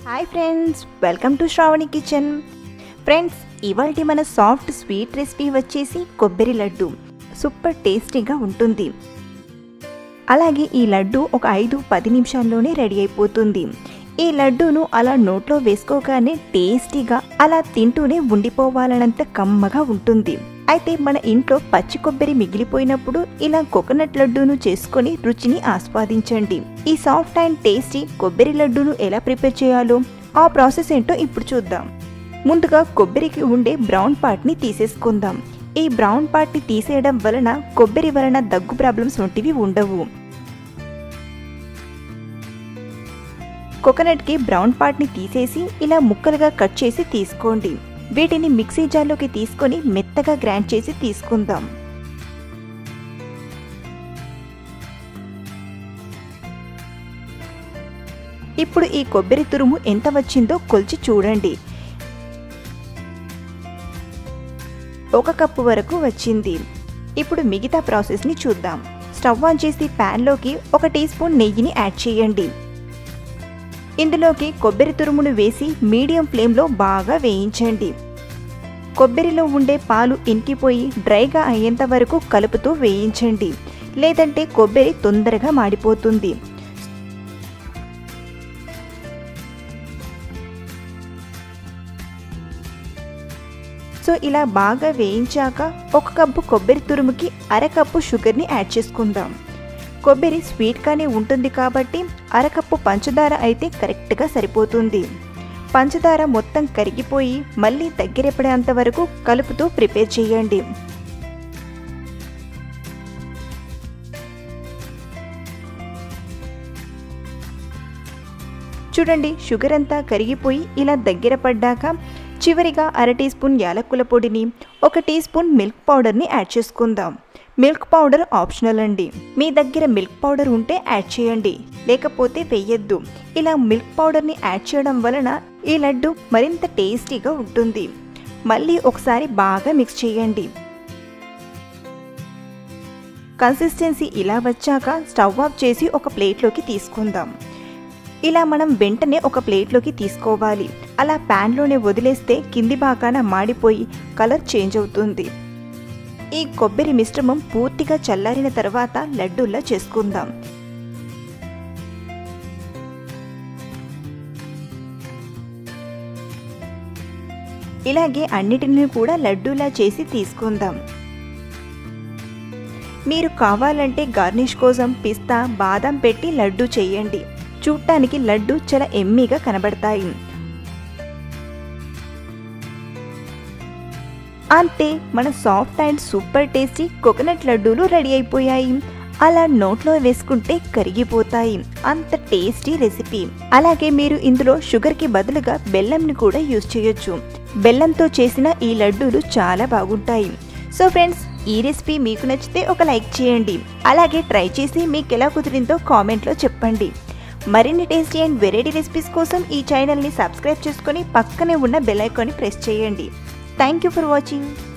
hi friends welcome to Sravani kitchen friends ఇవాళ మన soft sweet recipe వచ్చేసి కొబ్బరి లడ్డు సూపర్ టేస్టీగా ఉంటుంది అలాగే ఈ లడ్డు ఒక ఐదు పది నిమిషాల్లోనే రెడీ అయిపోతుంది ఈ లడ్డూను అలా నోట్లో వేసుకోగానే టేస్టీగా అలా తింటూనే ఉండిపోవాలనంత కమ్మగా ఉంటుంది అయితే మన ఇంట్లో పచ్చి కొబ్బరి మిగిలిపోయినప్పుడు ఇలా కోకోనట్ లడ్డూను చేసుకొని రుచిని ఆస్వాదించండి ఈ సాఫ్ట్ అండ్ టేస్టీ కొబ్బరి లడ్డూను ఎలా ప్రిపేర్ చేయాలో ఆ ప్రాసెస్ ఏంటో ఇప్పుడు చూద్దాం ముందుగా కొబ్బరికి ఉండే బ్రౌన్ పార్ట్ని తీసేసుకుందాం ఈ బ్రౌన్ పార్ట్ని తీసేయడం వలన కొబ్బరి వలన దగ్గు ప్రాబ్లమ్స్ వంటివి ఉండవు కోకోనట్కి బ్రౌన్ పార్ట్ని తీసేసి ఇలా ముక్కలుగా కట్ చేసి తీసుకోండి వీటిని మిక్సీ జార్లోకి తీసుకొని మెత్తగా గ్రైండ్ చేసి తీసుకుందాం ఇప్పుడు ఈ కొబ్బరి తురుము ఎంత వచ్చిందో కొలిచి చూడండి ఒక కప్పు వరకు వచ్చింది ఇప్పుడు మిగతా ప్రాసెస్ని చూద్దాం స్టవ్ ఆన్ చేసి ప్యాన్లోకి ఒక టీ స్పూన్ నెయ్యిని యాడ్ చేయండి ఇందులోకి కొబ్బరి తురుమును వేసి మీడియం ఫ్లేమ్లో బాగా వేయించండి కొబ్బరిలో ఉండే పాలు ఇంకిపోయి డ్రైగా అయ్యేంత వరకు కలుపుతూ వేయించండి లేదంటే కొబ్బరి తొందరగా మాడిపోతుంది సో ఇలా బాగా వేయించాక ఒక కప్పు కొబ్బరి తురుముకి అరకప్పు షుగర్ని యాడ్ చేసుకుందాం కొబ్బరి స్వీట్గానే ఉంటుంది కాబట్టి అరకప్పు పంచదార అయితే కరెక్ట్గా సరిపోతుంది పంచదార మొత్తం కరిగిపోయి మళ్ళీ దగ్గరపడేంత వరకు కలుపుతూ ప్రిపేర్ చేయండి చూడండి షుగర్ అంతా కరిగిపోయి ఇలా దగ్గర పడ్డాక చివరిగా అర టీ స్పూన్ యాలక్కుల పొడిని ఒక టీ స్పూన్ మిల్క్ పౌడర్ని యాడ్ చేసుకుందాం మిల్క్ పౌడర్ ఆప్షనల్ అండి మీ దగ్గర మిల్క్ పౌడర్ ఉంటే యాడ్ చేయండి లేకపోతే వెయ్యొద్దు ఇలా మిల్క్ పౌడర్ని యాడ్ చేయడం వలన ఈ లడ్డు మరింత టేస్టీగా ఉంటుంది మళ్ళీ ఒకసారి బాగా మిక్స్ చేయండి కన్సిస్టెన్సీ ఇలా వచ్చాక స్టవ్ ఆఫ్ చేసి ఒక ప్లేట్లోకి తీసుకుందాం ఇలా మనం వెంటనే ఒక ప్లేట్లోకి తీసుకోవాలి అలా ప్యాన్లోనే వదిలేస్తే కింది భాగాన మాడిపోయి కలర్ చేంజ్ అవుతుంది ఈ కొబ్బరి మిశ్రమం పూర్తిగా చల్లారిన తర్వాత లడ్డూల్లా చేసుకుందాం ఇలాగే అన్నిటిని కూడా లడ్డూలా చేసి తీసుకుందాం మీరు కావాలంటే గార్నిష్ కోసం పిస్తా బాదం పెట్టి లడ్డు చేయండి చూడటానికి లడ్డు చాలా ఎమ్మీగా కనబడతాయి అంతే మన soft and super tasty coconut లడ్డూలు రెడీ అయిపోయాయి అలా నోట్లో వేసుకుంటే కరిగిపోతాయి అంత టేస్టీ రెసిపీ అలాగే మీరు ఇందులో షుగర్కి బదులుగా బెల్లంని కూడా యూజ్ చేయొచ్చు బెల్లంతో చేసిన ఈ లడ్డూలు చాలా బాగుంటాయి సో ఫ్రెండ్స్ ఈ రెసిపీ మీకు నచ్చితే ఒక లైక్ చేయండి అలాగే ట్రై చేసి మీకు ఎలా కుదిరిందో కామెంట్లో చెప్పండి మరిన్ని టేస్టీ అండ్ వెరైటీ రెసిపీస్ కోసం ఈ ఛానల్ని సబ్స్క్రైబ్ చేసుకొని పక్కనే ఉన్న బెల్ ఐకాన్ని ప్రెస్ చేయండి థ్యాంక్ యూ ఫర్ వాచింగ్